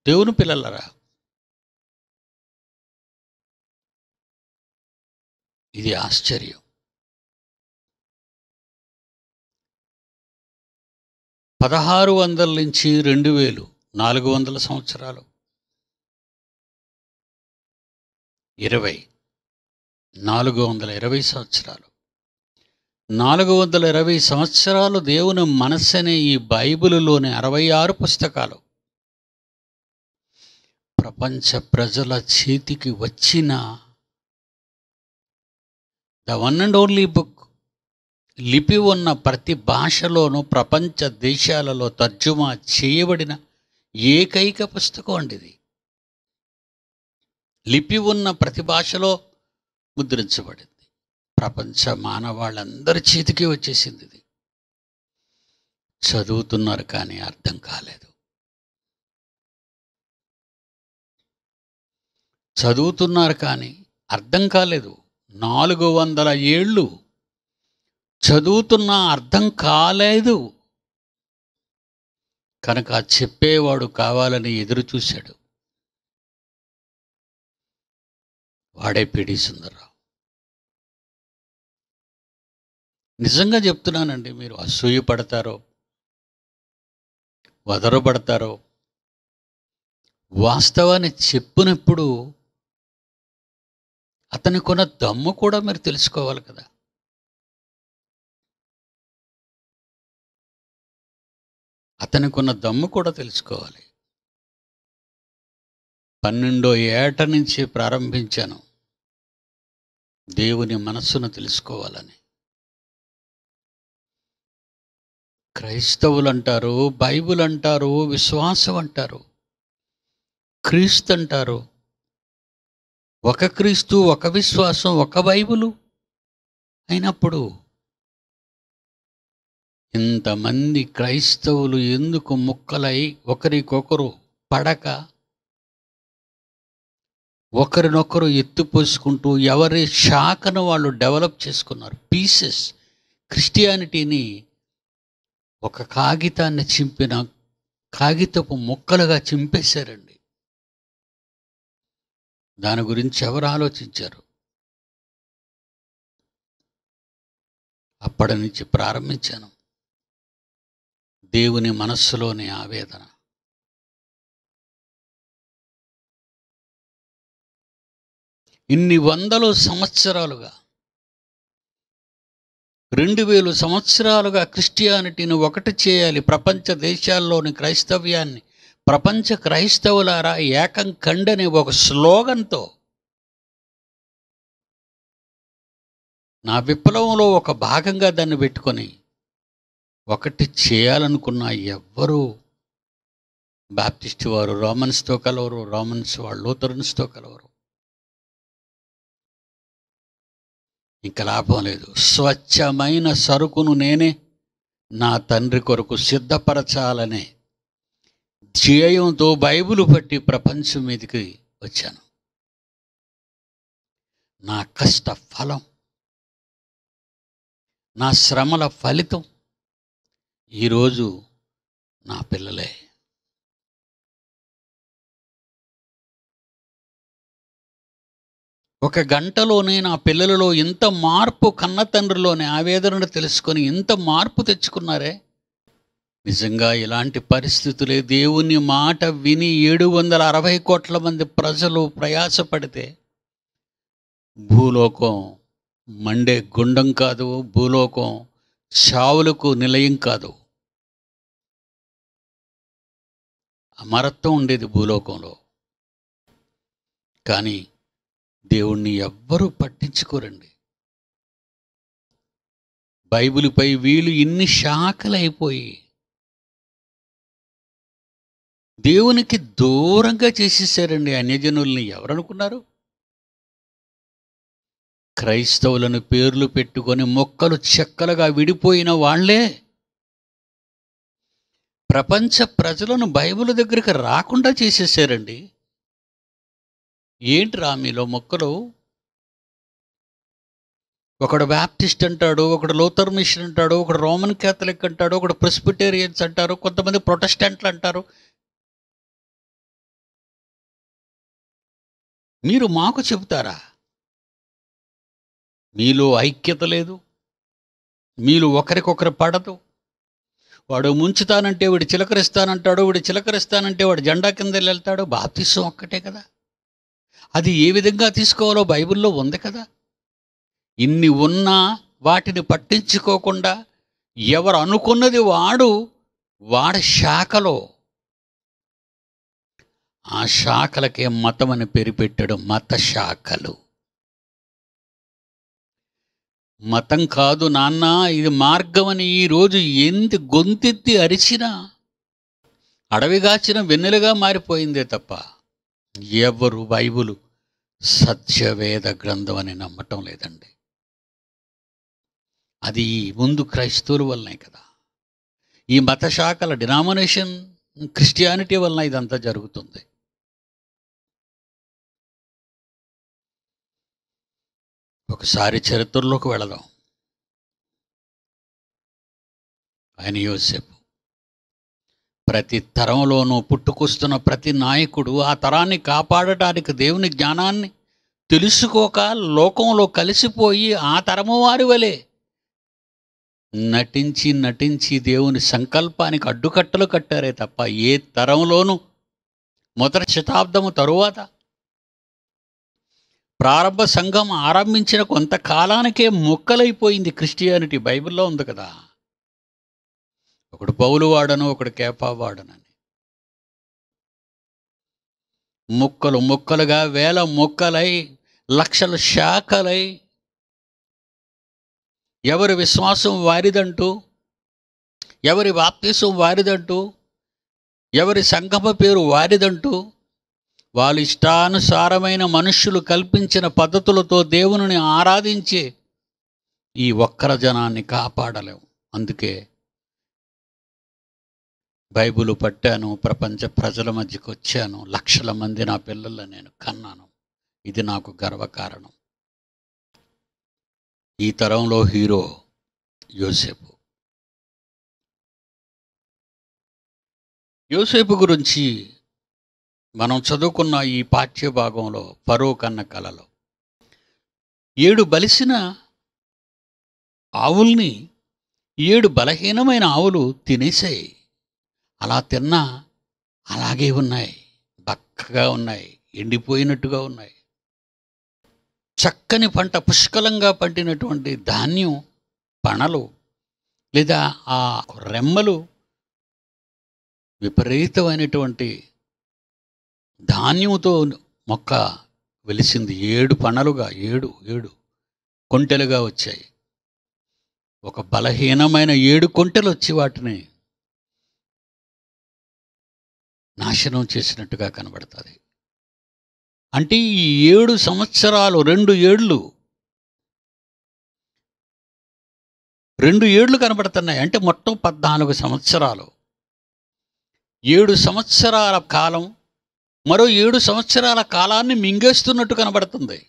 దేవుని పిల్లలరా ఇది ఆశ్చర్యం పదహారు వందల నుంచి రెండు వేలు నాలుగు వందల సంవత్సరాలు ఇరవై నాలుగు వందల ఇరవై సంవత్సరాలు నాలుగు వందల ఇరవై సంవత్సరాలు దేవుని మనస్సు అనే ఈ బైబిలులోని అరవై ఆరు పుస్తకాలు ప్రపంచ ప్రజల చేతికి వచ్చిన the one and only book లిపి ఉన్న ప్రతి భాషలోనూ ప్రపంచ దేశాలలో తర్జుమా చేయబడిన ఏకైక పుస్తకం అండి ఇది లిపి ఉన్న ప్రతి భాషలో ముద్రించబడింది ప్రపంచ మానవాళ్ళందరి చేతికి వచ్చేసింది ఇది చదువుతున్నారు కానీ అర్థం కాలేదు చదువుతున్నారు కానీ అర్థం కాలేదు నాలుగు వందల ఏళ్ళు చదువుతున్నా అర్థం కాలేదు కనుక చెప్పేవాడు కావాలని ఎదురు చూశాడు వాడే పిడి సుందరరావు నిజంగా చెప్తున్నానండి మీరు అసూయ పడతారో వదరబడతారో వాస్తవాన్ని చెప్పినప్పుడు అతనికున్న దమ్ము కూడా మీరు తెలుసుకోవాలి కదా అతనికున్న దమ్ము కూడా తెలుసుకోవాలి పన్నెండో ఏట నుంచి ప్రారంభించాను దేవుని మనస్సును తెలుసుకోవాలని క్రైస్తవులు అంటారు బైబిల్ అంటారు విశ్వాసం అంటారు క్రీస్తు అంటారు ఒక క్రీస్తు ఒక విశ్వాసం ఒక బైబిలు అయినప్పుడు ఇంతమంది క్రైస్తవులు ఎందుకు ముక్కలై ఒకరికొకరు పడక ఒకరినొకరు ఎత్తుపోసుకుంటూ ఎవరి శాఖను వాళ్ళు డెవలప్ చేసుకున్నారు పీసెస్ క్రిస్టియానిటీని ఒక కాగితాన్ని చింపిన కాగితపు ముక్కలుగా చింపేశారండి దాని గురించి ఎవరు ఆలోచించారు అప్పటి నుంచి ప్రారంభించాను దేవుని మనస్సులోని ఆవేదన ఇన్ని వందలు సంవత్సరాలుగా రెండు వేలు సంవత్సరాలుగా క్రిస్టియానిటీని ఒకటి చేయాలి ప్రపంచ దేశాల్లోని క్రైస్తవ్యాన్ని ప్రపంచ క్రైస్తవులారా ఏకం కండని ఒక స్లోగన్తో నా విప్లవంలో ఒక భాగంగా దాన్ని పెట్టుకొని ఒకటి చేయాలనుకున్న ఎవ్వరూ బాప్టిస్ట్ వారు రోమన్స్తో కలవరు రోమన్స్ వాళ్ళు లూథరన్స్తో కలవరు ఇంకా లాభం లేదు స్వచ్ఛమైన సరుకును నేనే నా తండ్రి కొరకు సిద్ధపరచాలనే ధ్యేయంతో బైబిల్ పట్టి ప్రపంచం మీదకి వచ్చాను నా కష్ట ఫలం నా శ్రమల ఫలితం ఈరోజు నా పిల్లలే ఒక గంటలోనే నా పిల్లలలో ఇంత మార్పు కన్న తండ్రిలోని ఆవేదనను తెలుసుకొని ఇంత మార్పు తెచ్చుకున్నారే నిజంగా ఇలాంటి పరిస్థితులే దేవుని మాట విని ఏడు వందల అరవై కోట్ల మంది ప్రజలు ప్రయాసపడితే భూలోకం మండే గుండం కాదు భూలోకం చావులకు నిలయం కాదు అమరత్వం ఉండేది భూలోకంలో కానీ దేవుణ్ణి ఎవ్వరూ పట్టించుకోరండి బైబిల్పై వీళ్ళు ఇన్ని శాఖలైపోయి దేవునికి దూరంగా చేసేసారండి అన్యజనుల్ని ఎవరనుకున్నారు క్రైస్తవులను పేర్లు పెట్టుకొని మొక్కలు చెక్కలుగా విడిపోయిన వాళ్ళే ప్రపంచ ప్రజలను బైబిల్ దగ్గరికి రాకుండా చేసేసారండి ఏంట్రా మీలో మొక్కలు ఒకడు బ్యాప్టిస్ట్ అంటాడు ఒకడు లోథర్ మిషన్ అంటాడు ఒకడు రోమన్ క్యాథలిక్ అంటాడు ఒకడు ప్రెస్బిటేరియన్స్ అంటారు కొంతమంది ప్రొటెస్టెంట్లు అంటారు మీరు మాకు చెబుతారా మీలో ఐక్యత లేదు మీలో ఒకరికొకరు పడదు వాడు ముంచుతానంటే వాడు చిలకరిస్తానంటాడు వాడు చిలకరిస్తానంటే వాడు జెండా కింద వెళ్తాడు బాప్తిసం ఒక్కటే కదా అది ఏ విధంగా తీసుకోవాలో బైబిల్లో ఉంది కదా ఇన్ని ఉన్నా వాటిని పట్టించుకోకుండా ఎవరు అనుకున్నది వాడు వాడి శాఖలో ఆ శాఖలకే మతం అని పేరు పెట్టాడు మత శాఖలు మతం కాదు నాన్న ఇది మార్గం అని ఈరోజు ఎంత గొంతెత్తి అరిచినా అడవిగాచిన వెన్నెలుగా మారిపోయిందే తప్ప ఎవరు బైబులు సత్యవేద గ్రంథం అని నమ్మటం లేదండి అది ముందు క్రైస్తవుల వల్లనే కదా ఈ మత శాఖల డినామినేషన్ క్రిస్టియానిటీ వలన ఇదంతా జరుగుతుంది ఒకసారి చరిత్రలోకి వెళదాం ఆయన యోసేపు ప్రతి తరంలోనూ పుట్టుకొస్తున్న ప్రతి నాయకుడు ఆ తరాన్ని కాపాడటానికి దేవుని జ్ఞానాన్ని తెలుసుకోక లోకంలో కలిసిపోయి ఆ తరము వారి వలె నటించి నటించి దేవుని సంకల్పానికి అడ్డుకట్టలు కట్టారే తప్ప ఏ తరంలోనూ మొదటి శతాబ్దము తరువాత ప్రారంభ సంఘం ఆరంభించిన కొంతకాలానికే మొక్కలైపోయింది క్రిస్టియానిటీ బైబిల్లో ఉంది కదా ఒకడు పౌలు వాడను ఒకడు కేపా వాడనని ముక్కలు ముక్కలుగా వేల మొక్కలై లక్షల శాఖలై ఎవరి విశ్వాసం వారిదంటూ ఎవరి బాప్తీసం వారిదంటూ ఎవరి సంగమ పేరు వారిదంటూ వాళ్ళు ఇష్టానుసారమైన మనుష్యులు కల్పించిన పద్ధతులతో దేవుని ఆరాధించే ఈ ఒక్కర జనాన్ని కాపాడలేం అందుకే బైబిల్ పట్టాను ప్రపంచ ప్రజల మధ్యకి వచ్చాను లక్షల మంది నా పిల్లల నేను కన్నాను ఇది నాకు గర్వకారణం ఈ తరంలో హీరో యోసేపు యోసేపు గురించి మనం చదువుకున్న ఈ పాఠ్య భాగంలో పరో కన్న కలలో ఏడు బలిసిన ఆవుల్ని ఏడు బలహీనమైన ఆవులు తినేసాయి అలా తిన్నా అలాగే ఉన్నాయి బక్కగా ఉన్నాయి ఎండిపోయినట్టుగా ఉన్నాయి చక్కని పంట పుష్కలంగా పండినటువంటి ధాన్యం పణలు లేదా ఆ రెమ్మలు విపరీతమైనటువంటి ధాన్యముతో మొక్క వెలిసింది ఏడు పణలుగా ఏడు ఏడు కొంటెలుగా వచ్చాయి ఒక బలహీనమైన ఏడు కొంటెలు వచ్చి వాటిని నాశనం చేసినట్టుగా కనబడుతుంది అంటే ఈ ఏడు సంవత్సరాలు రెండు ఏళ్ళు రెండు ఏళ్ళు కనబడుతున్నాయి అంటే మొత్తం పద్నాలుగు సంవత్సరాలు ఏడు సంవత్సరాల కాలం మరో ఏడు సంవత్సరాల కాలాన్ని మింగేస్తున్నట్టు కనబడుతుంది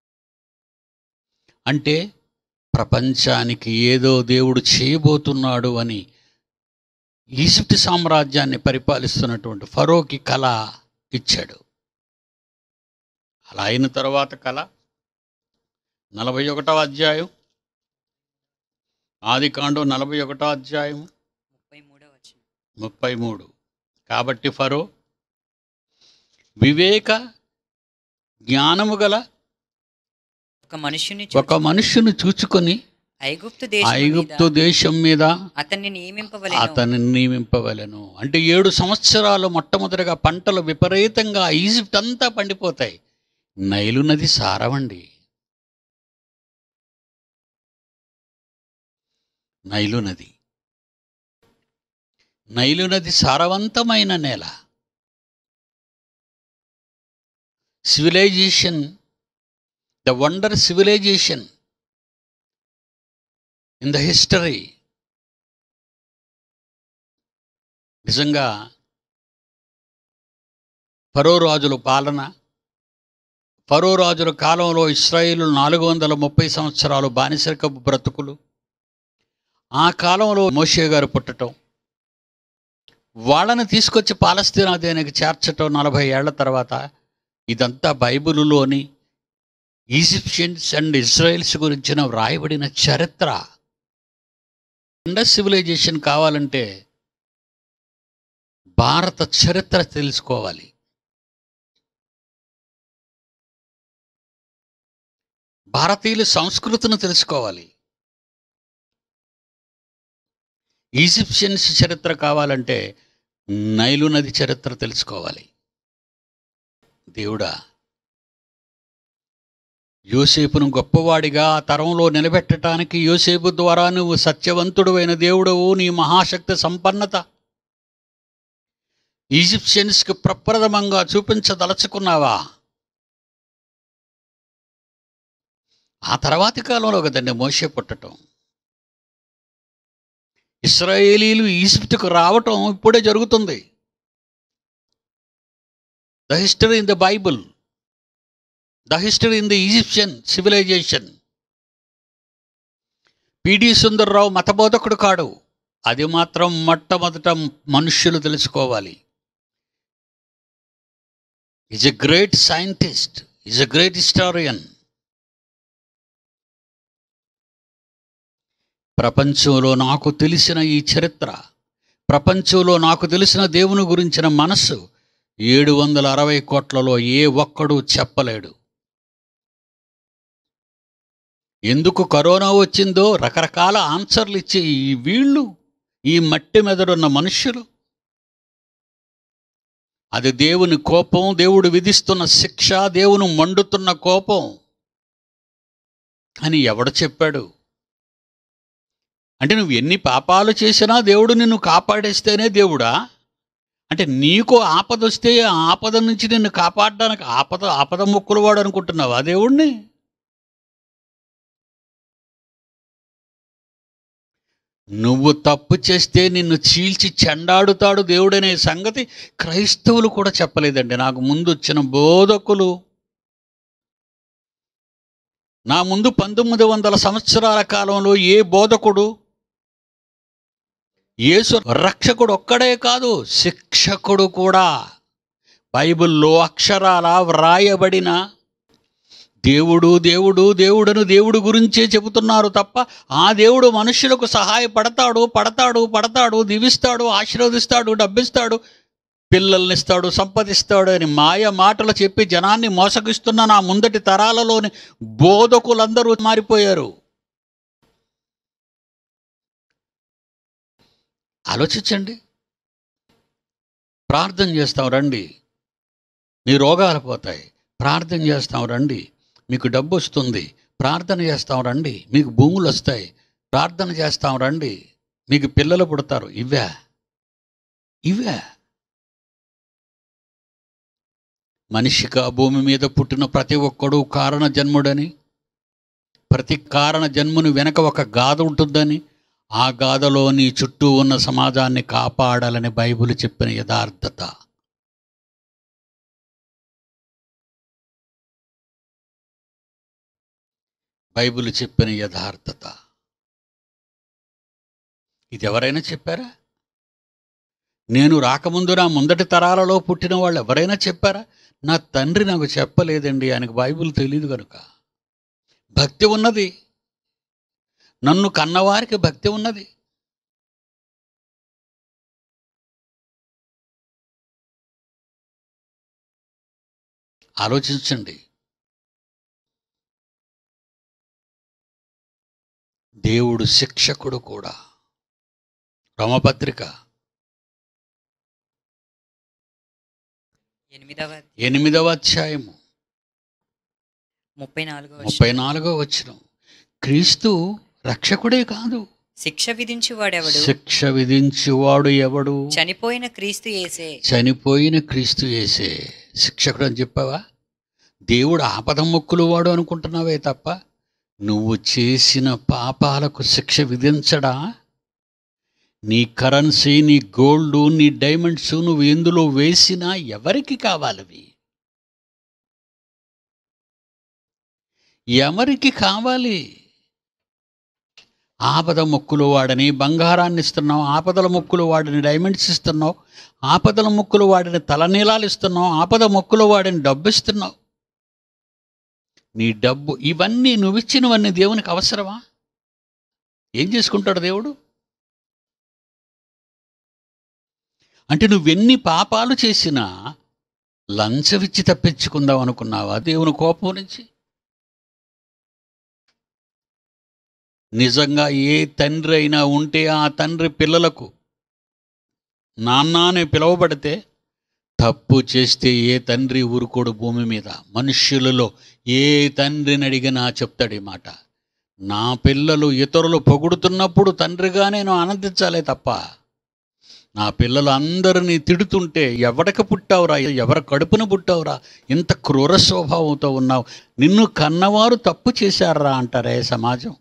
అంటే ప్రపంచానికి ఏదో దేవుడు చేయబోతున్నాడు అని ఈజిప్ట్ సామ్రాజ్యాన్ని పరిపాలిస్తున్నటువంటి ఫరోకి కళ ఇచ్చాడు అలా అయిన తర్వాత కళ నలభై ఒకటవ అధ్యాయం ఆది కాండం నలభై ఒకటో అధ్యాయం ముప్పై మూడో వచ్చిన ముప్పై మూడు కాబట్టి ఫరో వివేక జ్ఞానము గల ఒక మనుషుని ఒక మనుష్యుని చూచుకొని ఐగుప్తు దేశం ఐగుప్తు దేశం మీద అతన్ని నియమింపవలెను అతన్ని నియమింపవలెను అంటే ఏడు సంవత్సరాలు మొట్టమొదటిగా పంటలు విపరీతంగా ఈజిప్ట్ అంతా పండిపోతాయి నైలు నది సారవండి నైలు నది నైలు నది సారవంతమైన నేల civilisation the wonder civilisation in the history నిజంగా ఫరో రాజుల పాలన ఫరో రాజుల కాలంలో ఇస్రాయిలు నాలుగు వందల ముప్పై సంవత్సరాలు బానిసరికపు బ్రతుకులు ఆ కాలంలో మోషే గారు పుట్టటం వాళ్ళని తీసుకొచ్చి పాలస్తీనా దేనికి చేర్చటం నలభై ఏళ్ల తర్వాత ఇదంతా బైబిలులోని ఈజిప్షియన్స్ అండ్ ఇజ్రాయెల్స్ గురించిన వ్రాయబడిన చరిత్ర ఇండస్ సివిలైజేషన్ కావాలంటే భారత చరిత్ర తెలుసుకోవాలి భారతీయుల సంస్కృతిని తెలుసుకోవాలి ఈజిప్షియన్స్ చరిత్ర కావాలంటే నైలు నది చరిత్ర తెలుసుకోవాలి దేవుడా యోసేపును గొప్పవాడిగా ఆ తరంలో నిలబెట్టడానికి యోసేపు ద్వారా నువ్వు సత్యవంతుడు అయిన దేవుడవు నీ మహాశక్తి సంపన్నత ఈజిప్షియన్స్కి ప్రప్రథమంగా చూపించదలుచుకున్నావా ఆ తర్వాతి కాలంలో కదండి మోసే పుట్టటం ఇస్రాయేలీలు ఈజిప్టుకు రావటం ఇప్పుడే జరుగుతుంది the history in the Bible the history in the Egyptian civilisation PD Sundarrao మతబోధకుడు కాడు అది మాత్రం మొట్టమొదట మనుష్యులు తెలుసుకోవాలి is a great scientist is a great historian ప్రపంచంలో నాకు తెలిసిన ఈ చరిత్ర ప్రపంచంలో నాకు తెలిసిన దేవుని గురించిన మనస్సు ఏడు వందల అరవై కోట్లలో ఏ ఒక్కడూ చెప్పలేడు ఎందుకు కరోనా వచ్చిందో రకరకాల ఆన్సర్లు ఇచ్చే ఈ వీళ్ళు ఈ మట్టి మెదడున్న మనుష్యులు అది దేవుని కోపం దేవుడు విధిస్తున్న శిక్ష దేవుని మండుతున్న కోపం అని ఎవడు చెప్పాడు అంటే నువ్వు ఎన్ని పాపాలు చేసినా దేవుడు నిన్ను కాపాడేస్తేనే దేవుడా అంటే నీకు ఆపద వస్తే ఆ ఆపద నుంచి నిన్ను కాపాడడానికి ఆపద ఆపద మొక్కులు వాడు అనుకుంటున్నావా దేవుణ్ణి నువ్వు తప్పు చేస్తే నిన్ను చీల్చి చెండాడుతాడు దేవుడనే సంగతి క్రైస్తవులు కూడా చెప్పలేదండి నాకు ముందు వచ్చిన బోధకులు నా ముందు పంతొమ్మిది వందల సంవత్సరాల కాలంలో ఏ బోధకుడు యేసు రక్షకుడు ఒక్కడే కాదు శిక్షకుడు కూడా బైబిల్లో అక్షరాల వ్రాయబడిన దేవుడు దేవుడు దేవుడను దేవుడు గురించే చెబుతున్నారు తప్ప ఆ దేవుడు మనుషులకు సహాయపడతాడు పడతాడు పడతాడు దీవిస్తాడు ఆశీర్వదిస్తాడు డబ్బిస్తాడు పిల్లల్ని ఇస్తాడు సంపదిస్తాడు అని మాయ మాటలు చెప్పి జనాన్ని మోసగిస్తున్న నా ముందటి తరాలలోని బోధకులందరూ మారిపోయారు ఆలోచించండి ప్రార్థన చేస్తాం రండి మీ రోగాలు పోతాయి ప్రార్థన చేస్తాం రండి మీకు డబ్బు వస్తుంది ప్రార్థన చేస్తాం రండి మీకు భూములు వస్తాయి ప్రార్థన చేస్తాం రండి మీకు పిల్లలు పుడతారు ఇవే ఇవే మనిషిగా భూమి మీద పుట్టిన ప్రతి ఒక్కడు కారణ జన్ముడని ప్రతి కారణ జన్ముని వెనక ఒక గాథ ఉంటుందని ఆ గాథలో నీ చుట్టూ ఉన్న సమాజాన్ని కాపాడాలని బైబిల్ చెప్పిన యథార్థత బైబిల్ చెప్పిన యథార్థత ఇది ఎవరైనా చెప్పారా నేను రాకముందు నా ముందటి తరాలలో పుట్టిన వాళ్ళు ఎవరైనా చెప్పారా నా తండ్రి నాకు చెప్పలేదండి ఆయనకు బైబిల్ తెలియదు కనుక భక్తి ఉన్నది నన్ను కన్నవారికి భక్తి ఉన్నది ఆలోచించండి దేవుడు శిక్షకుడు కూడా రమపత్రిక ఎనిమిదవ ఎనిమిదవ అధ్యాయము ముప్పై నాలుగవ ముప్పై నాలుగో వచ్చిన క్రీస్తు రక్షకుడే కాదు శిక్ష విధించి వాడెవడు శిక్ష విధించువాడు ఎవడు చనిపోయిన క్రీస్తు యేసే చనిపోయిన క్రీస్తు యేసే శిక్షకుడు అని చెప్పావా దేవుడు ఆపద మొక్కులు వాడు అనుకుంటున్నావే తప్ప నువ్వు చేసిన పాపాలకు శిక్ష విధించడా నీ కరెన్సీ నీ గోల్డ్ నీ డైమండ్స్ నువ్వు ఎందులో వేసినా ఎవరికి కావాలవి ఎవరికి కావాలి ఆపద మొక్కులు వాడని బంగారాన్ని ఇస్తున్నావు ఆపదల మొక్కులు వాడిని డైమండ్స్ ఇస్తున్నావు ఆపదల మొక్కులు వాడిని తలనీలాలు ఇస్తున్నావు ఆపద మొక్కులు వాడిని డబ్బు ఇస్తున్నావు నీ డబ్బు ఇవన్నీ నువ్వు ఇచ్చినవన్నీ దేవునికి అవసరమా ఏం చేసుకుంటాడు దేవుడు అంటే నువ్వెన్ని పాపాలు చేసినా లంచమిచ్చి తప్పించుకుందాం అనుకున్నావా దేవుని కోపం నుంచి నిజంగా ఏ తండ్రి అయినా ఉంటే ఆ తండ్రి పిల్లలకు నాన్న అని పిలువబడితే తప్పు చేస్తే ఏ తండ్రి ఊరుకోడు భూమి మీద మనుష్యులలో ఏ తండ్రిని అడిగినా చెప్తాడు ఈ మాట నా పిల్లలు ఇతరులు పొగుడుతున్నప్పుడు తండ్రిగా నేను ఆనందించాలే తప్ప నా పిల్లలు అందరినీ తిడుతుంటే ఎవరికి పుట్టావురా ఎవరి కడుపున పుట్టావురా ఇంత క్రూర స్వభావంతో ఉన్నావు నిన్ను కన్నవారు తప్పు చేశారా అంటారే సమాజం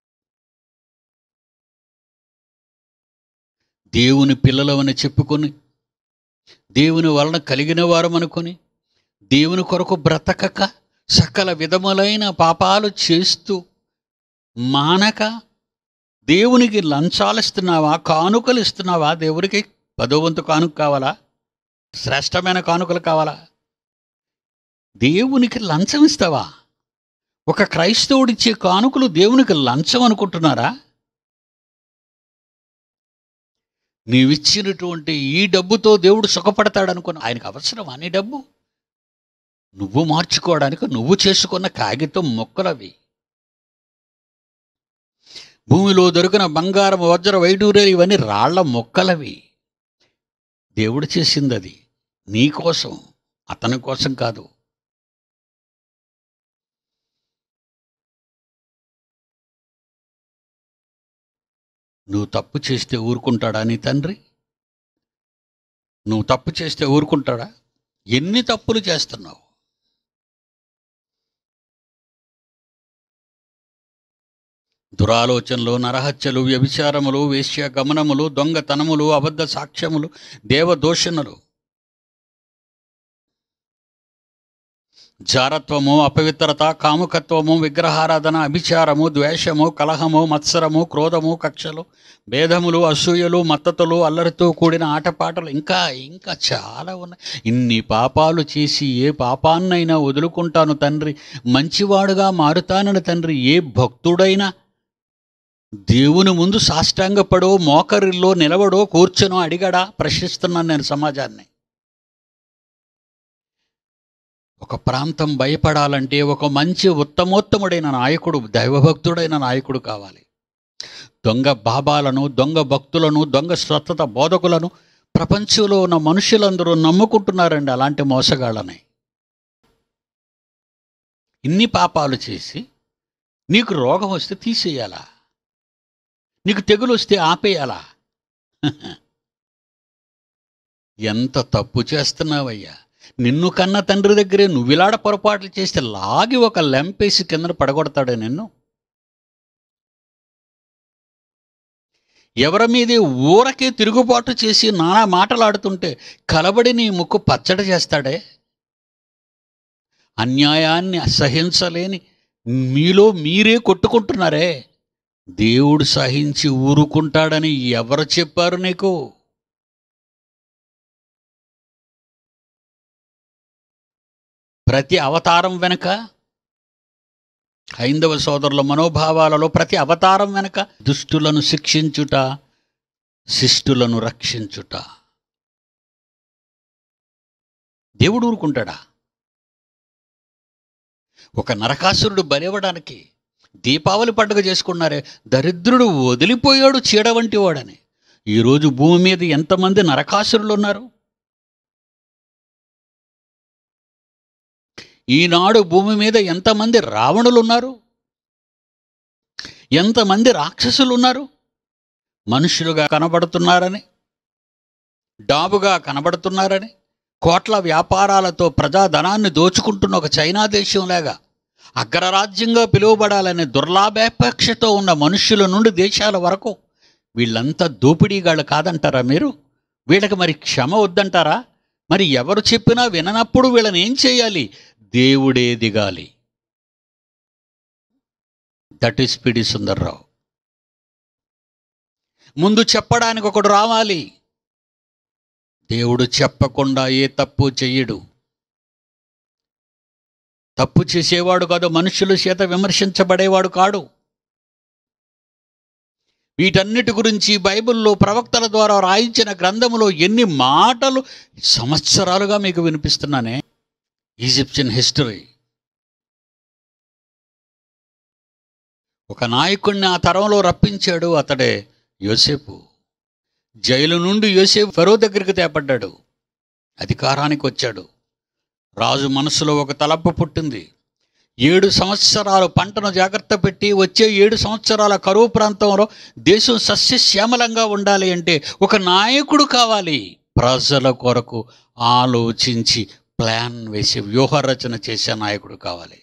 దేవుని పిల్లలమని చెప్పుకొని దేవుని వలన కలిగిన వారమనుకొని దేవుని కొరకు బ్రతకక సకల విధములైన పాపాలు చేస్తూ మానక దేవునికి లంచాలు ఇస్తున్నావా కానుకలు ఇస్తున్నావా దేవునికి పదో వంతు కానుక కావాలా శ్రేష్టమైన కానుకలు కావాలా దేవునికి లంచం ఇస్తావా ఒక క్రైస్తవుడిచ్చే కానుకలు దేవునికి లంచం అనుకుంటున్నారా నీవిచ్చినటువంటి ఈ డబ్బుతో దేవుడు సుఖపడతాడనుకున్న ఆయనకు అవసరం నీ డబ్బు నువ్వు మార్చుకోవడానికి నువ్వు చేసుకున్న కాగితం మొక్కలవి భూమిలో దొరికిన బంగారం వజ్ర వైడూర్యాలు ఇవన్నీ రాళ్ల మొక్కలవి దేవుడు చేసింది అది నీ కోసం అతని కోసం కాదు నువ్వు తప్పు చేస్తే ఊరుకుంటాడా నీ తండ్రి నువ్వు తప్పు చేస్తే ఊరుకుంటాడా ఎన్ని తప్పులు చేస్తున్నావు దురాలోచనలు నరహత్యలు వ్యభిచారములు వేశ్య గమనములు దొంగతనములు అబద్ధ సాక్ష్యములు దేవదూషణలు జారత్వము అపవిత్రత కాముకత్వము విగ్రహారాధన అభిచారము ద్వేషము కలహము మత్సరము క్రోధము కక్షలు భేదములు అసూయలు మత్తతులు అల్లరితో కూడిన ఆటపాటలు ఇంకా ఇంకా చాలా ఉన్నాయి ఇన్ని పాపాలు చేసి ఏ పాపాన్నైనా వదులుకుంటాను తండ్రి మంచివాడుగా మారుతానని తండ్రి ఏ భక్తుడైనా దేవుని ముందు సాష్టాంగపడో మోకరిల్లో నిలబడో కూర్చొనో అడిగాడా ప్రశ్నిస్తున్నాను నేను సమాజాన్ని ఒక ప్రాంతం భయపడాలంటే ఒక మంచి ఉత్తమోత్తముడైన నాయకుడు దైవభక్తుడైన నాయకుడు కావాలి దొంగ బాబాలను దొంగ భక్తులను దొంగ స్వస్థత బోధకులను ప్రపంచంలో ఉన్న మనుషులందరూ నమ్ముకుంటున్నారండి అలాంటి మోసగాళ్ళని ఇన్ని పాపాలు చేసి నీకు రోగం వస్తే తీసేయాలా నీకు తెగులు వస్తే ఆపేయాలా ఎంత తప్పు చేస్తున్నావయ్యా నిన్ను కన్న తండ్రి దగ్గరే నువ్విలాడ పొరపాట్లు చేస్తే లాగి ఒక లెంపేసి కింద పడగొడతాడే నిన్ను ఎవరి మీదే ఊరకే తిరుగుబాటు చేసి నానా మాటలాడుతుంటే కలబడి నీ ముక్కు పచ్చడి చేస్తాడే అన్యాయాన్ని అసహించలేని మీలో మీరే కొట్టుకుంటున్నారే దేవుడు సహించి ఊరుకుంటాడని ఎవరు చెప్పారు నీకు ప్రతి అవతారం వెనుక హైందవ సోదరుల మనోభావాలలో ప్రతి అవతారం వెనుక దుష్టులను శిక్షించుట శిష్టులను రక్షించుట దేవుడు ఊరుకుంటాడా ఒక నరకాసురుడు బలివ్వడానికి దీపావళి పండుగ చేసుకున్నారే దరిద్రుడు వదిలిపోయాడు చీడ వంటి వాడని ఈరోజు భూమి మీద ఎంతమంది నరకాసురులు ఉన్నారు ఈనాడు భూమి మీద ఎంతమంది రావణులు ఉన్నారు ఎంతమంది రాక్షసులు ఉన్నారు మనుషులుగా కనబడుతున్నారని డాబుగా కనబడుతున్నారని కోట్ల వ్యాపారాలతో ప్రజాధనాన్ని దోచుకుంటున్న ఒక చైనా దేశంలాగా అగ్రరాజ్యంగా పిలువబడాలనే దుర్లాభాపేక్షతో ఉన్న మనుష్యుల నుండి దేశాల వరకు వీళ్ళంతా దోపిడీగాళ్ళు కాదంటారా మీరు వీళ్ళకి మరి క్షమ వద్దంటారా మరి ఎవరు చెప్పినా విననప్పుడు వీళ్ళని ఏం చేయాలి దేవుడే దిగాలి దట్ ఈస్ పిడి సుందర్రావు ముందు చెప్పడానికి ఒకడు రావాలి దేవుడు చెప్పకుండా ఏ తప్పు చెయ్యడు తప్పు చేసేవాడు కాదు మనుషుల చేత విమర్శించబడేవాడు కాడు వీటన్నిటి గురించి బైబిల్లో ప్రవక్తల ద్వారా రాయించిన గ్రంథములో ఎన్ని మాటలు సంవత్సరాలుగా మీకు వినిపిస్తున్నానే ఈజిప్షియన్ హిస్టరీ ఒక నాయకుడిని ఆ తరంలో రప్పించాడు అతడే యోసేపు జైలు నుండి యోసేపు ఫరో దగ్గరికి తేపడ్డాడు అధికారానికి వచ్చాడు రాజు మనసులో ఒక తలపు పుట్టింది ఏడు సంవత్సరాలు పంటను జాగ్రత్త పెట్టి వచ్చే ఏడు సంవత్సరాల కరువు ప్రాంతంలో దేశం సస్యశ్యామలంగా ఉండాలి అంటే ఒక నాయకుడు కావాలి ప్రజల కొరకు ఆలోచించి ప్లాన్ వేసి వ్యూహరచన చేసే నాయకుడు కావాలి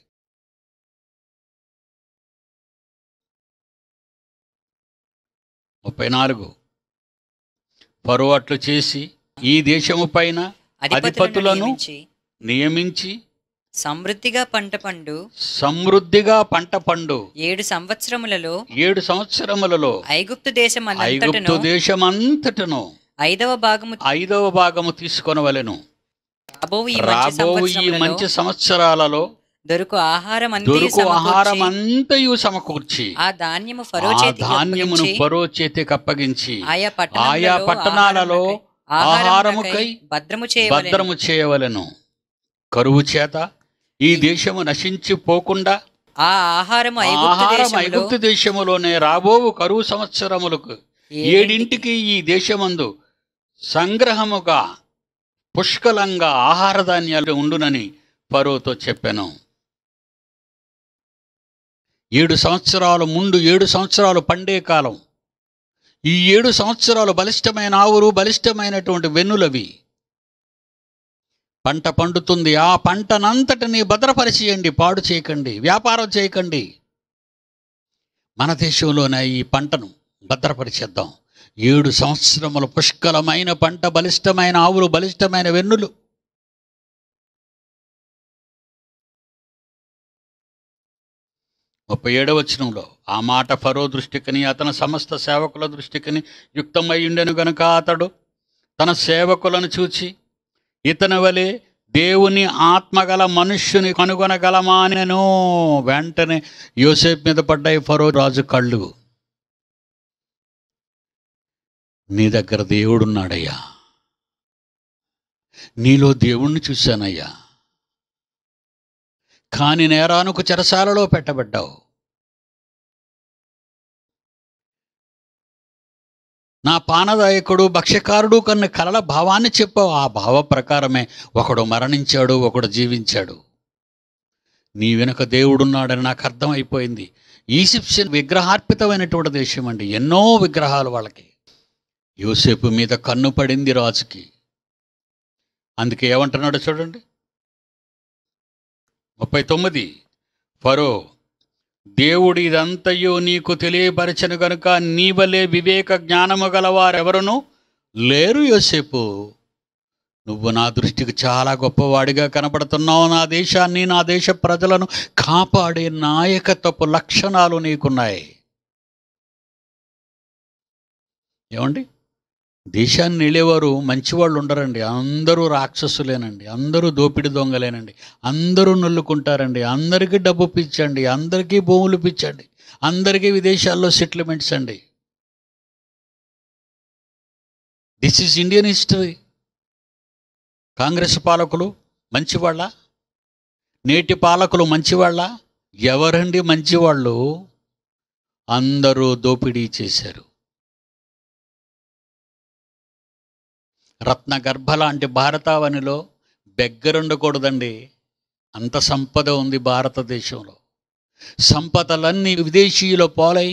ముప్పై నాలుగు పరు అట్లు చేసి ఈ దేశము పైన అధిపతులను అధిపతులను నియమించి నియమించి సమృద్ధిగా పంట పండు సమృద్ధిగా పంట పండు ఏడు సంవత్సరములలో ఏడు సంవత్సరములలో ఐగుప్తు దేశం ఐగుప్తు అంతటను దేశమంతటను ఐదవ భాగము ఐదవ భాగము తీసుకొనవలెను రాబోవు ఈ మంచి రాబోవు ఈ సంవత్సరములలో మంచి సంవత్సరాలలో దొరుకు ఆహారం అంతే దొరుకు ఆహారం సమకూర్చి అంతయు సమకూర్చి ఆ ధాన్యము ఫరో ఆ చేతికి ధాన్యమును అప్పగించి పరో చేతికి అప్పగించి ఆయా ఆయా పట్టణములలో పట్టణాలలో ఆహారముకై భద్రము చేయవలెను భద్రము చేయవలెను కరువు చేత ఈ దేశము నశించిపోకుండా ఆ ఆహారము ఐగుప్తు ఆహారం దేశములో ఐగుప్తు దేశములోనే రాబోవు కరువు సంవత్సరములకు ఏడింటికి ఈ దేశమందు సంగ్రహముగా పుష్కలంగా ఆహార ధాన్యాలు ఉండునని ఫరోతో చెప్పాను ఏడు సంవత్సరాలు ముందు ఏడు సంవత్సరాలు పండే కాలం ఈ ఏడు సంవత్సరాలు బలిష్టమైన ఆవురు బలిష్టమైనటువంటి వెన్నులవి పంట పండుతుంది ఆ పంటనంతటిని భద్రపరిచేయండి పాడు చేయకండి వ్యాపారం చేయకండి మన దేశంలోనే ఈ పంటను భద్రపరిచేద్దాం ఏడు సంవత్సరముల పుష్కలమైన పంట బలిష్టమైన ఆవులు బలిష్టమైన వెన్నులు ముప్పై ఏడవ వచనంలో ఆ మాట ఫరో దృష్టికని అతని సమస్త సేవకుల దృష్టికని యుక్తమై ఉండెను గనుక అతడు తన సేవకులను చూచి ఇతని వలె దేవుని ఆత్మగల మనుష్యుని కనుగొనగలమా అని నేను వెంటనే యోసేపు మీద పడ్డాయి ఫరో రాజు కళ్ళు నీ దగ్గర దేవుడున్నాడయ్యా నీలో దేవుణ్ణి చూశానయ్యా కాని నేరానుకు చెరసాలలో పెట్టబడ్డావు నా పానదాయకుడు భక్ష్యకారుడు కన్న కలల భావాన్ని చెప్పావు ఆ భావ ప్రకారమే ఒకడు మరణించాడు ఒకడు జీవించాడు నీ వెనుక దేవుడున్నాడని నాకు అర్థమైపోయింది ఈజిప్షియన్ విగ్రహార్పితమైనటువంటి దేశం అండి ఎన్నో విగ్రహాలు వాళ్ళకి యోసేపు మీద కన్ను పడింది రాజుకి అందుకే ఏమంటున్నాడు చూడండి ముప్పై తొమ్మిది ఫరో దేవుడు ఇదంతయు నీకు తెలియపరచను గనుక నీ వలె వివేక జ్ఞానము గలవారెవరును లేరు యోసేపు నువ్వు నా దృష్టికి చాలా గొప్పవాడిగా కనపడుతున్నావు నా దేశాన్ని నా దేశ ప్రజలను కాపాడే నాయకత్వపు లక్షణాలు నీకున్నాయి ఏమండి దేశాన్ని వెళ్ళేవారు మంచివాళ్ళు ఉండరండి అందరూ రాక్షసులేనండి అందరూ దోపిడి దొంగలేనండి అందరూ నొల్లుకుంటారండి అందరికీ డబ్బు పిచ్చండి అందరికీ భూములు పిచ్చండి అందరికీ విదేశాల్లో సెటిల్మెంట్స్ అండి this is Indian history Congress పాలకులు మంచివాళ్ళ నేటి పాలకులు మంచివాళ్ళ ఎవరండి మంచివాళ్ళు అందరూ దోపిడీ చేశారు రత్నగర్భ లాంటి భారతావనిలో బెగ్గరుండకూడదండి అంత సంపద ఉంది భారతదేశంలో సంపదలన్నీ విదేశీయుల పాలై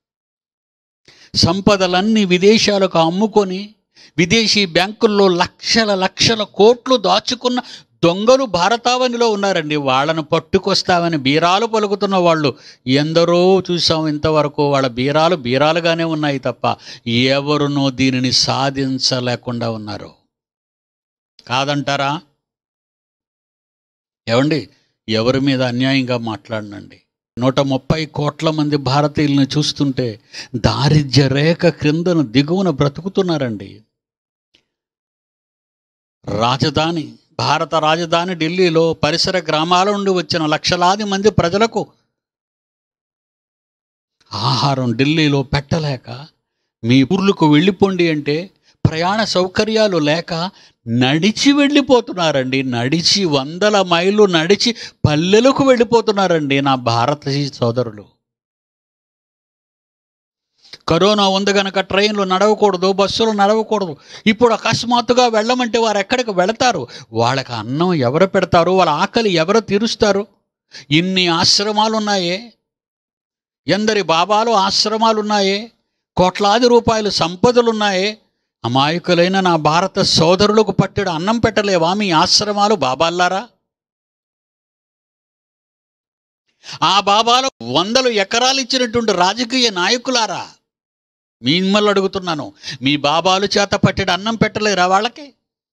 సంపదలన్నీ విదేశాలకు అమ్ముకొని విదేశీ బ్యాంకుల్లో లక్షల లక్షల కోట్లు దాచుకున్న దొంగలు భారతావనిలో ఉన్నారండి వాళ్ళను పట్టుకొస్తామని బీరాలు పలుకుతున్న వాళ్ళు ఎందరో చూసాం ఇంతవరకు వాళ్ళ బీరాలు బీరాలుగానే ఉన్నాయి తప్ప ఎవరునో దీనిని సాధించలేకుండా ఉన్నారు కాదంటారా ఏమండి ఎవరి మీద అన్యాయంగా మాట్లాడనండి నూట ముప్పై కోట్ల మంది భారతీయులను చూస్తుంటే దారిద్ర్య రేఖ క్రిందన దిగువన బ్రతుకుతున్నారండి రాజధాని భారత రాజధాని ఢిల్లీలో పరిసర గ్రామాల నుండి వచ్చిన లక్షలాది మంది ప్రజలకు ఆహారం ఢిల్లీలో పెట్టలేక మీ ఊర్లకు వెళ్ళిపోండి అంటే ప్రయాణ సౌకర్యాలు లేక నడిచి వెళ్ళిపోతున్నారండి నడిచి వందల మైళ్ళు నడిచి పల్లెలకు వెళ్ళిపోతున్నారండి నా భారతీయ సోదరులు కరోనా ఉంది గనక ట్రైన్లు నడవకూడదు బస్సులు నడవకూడదు ఇప్పుడు అకస్మాత్తుగా వెళ్ళమంటే వారు ఎక్కడికి వెళతారు వాళ్ళకి అన్నం ఎవరు పెడతారు వాళ్ళ ఆకలి ఎవరు తీరుస్తారు ఇన్ని ఆశ్రమాలు ఉన్నాయే ఎందరి బాబాలు ఆశ్రమాలు ఉన్నాయే కోట్లాది రూపాయలు సంపదలున్నాయే అమాయకులైన నా భారత సోదరులకు పట్టెడు అన్నం పెట్టలేవా మీ ఆశ్రమాలు బాబాల్లారా ఆ బాబాలు వందలు ఎకరాలు ఇచ్చినటువంటి రాజకీయ నాయకులారా మిమ్మల్ని అడుగుతున్నాను మీ బాబాలు చేత పట్టెడు అన్నం పెట్టలేరా వాళ్ళకి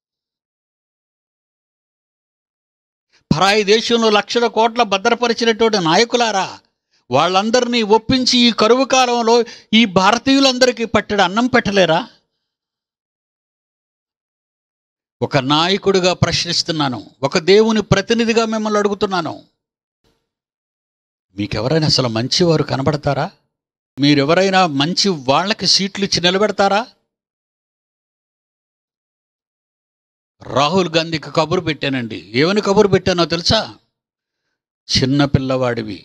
పరాయి దేశంలో లక్షల కోట్ల భద్రపరిచినటువంటి నాయకులారా వాళ్ళందరినీ ఒప్పించి ఈ కరువు కాలంలో ఈ భారతీయులందరికీ పట్టెడు అన్నం పెట్టలేరా ఒక నాయకుడిగా ప్రశ్నిస్తున్నాను ఒక దేవుని ప్రతినిధిగా మిమ్మల్ని అడుగుతున్నాను మీకెవరైనా అసలు మంచివారు కనబడతారా మీరెవరైనా మంచి వాళ్ళకి సీట్లు ఇచ్చి నిలబెడతారా రాహుల్ గాంధీకి కబురు పెట్టానండి ఏమని కబురు పెట్టానో తెలుసా చిన్న పిల్లవాడివి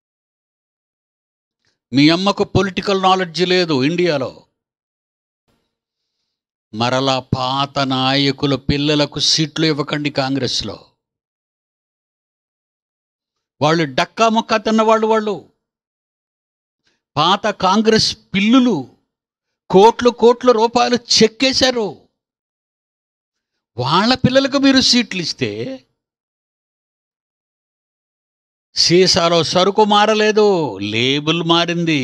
మీ అమ్మకు పొలిటికల్ నాలెడ్జ్ లేదు ఇండియాలో మరలా పాత నాయకుల పిల్లలకు సీట్లు ఇవ్వకండి కాంగ్రెస్లో వాళ్ళు డక్కా మొక్క తిన్నవాళ్ళు వాళ్ళు పాత కాంగ్రెస్ పిల్లులు కోట్లు కోట్ల రూపాయలు చెక్కేశారు వాళ్ళ పిల్లలకు మీరు సీట్లు ఇస్తే సీసాలో సరుకు మారలేదు లేబుల్ మారింది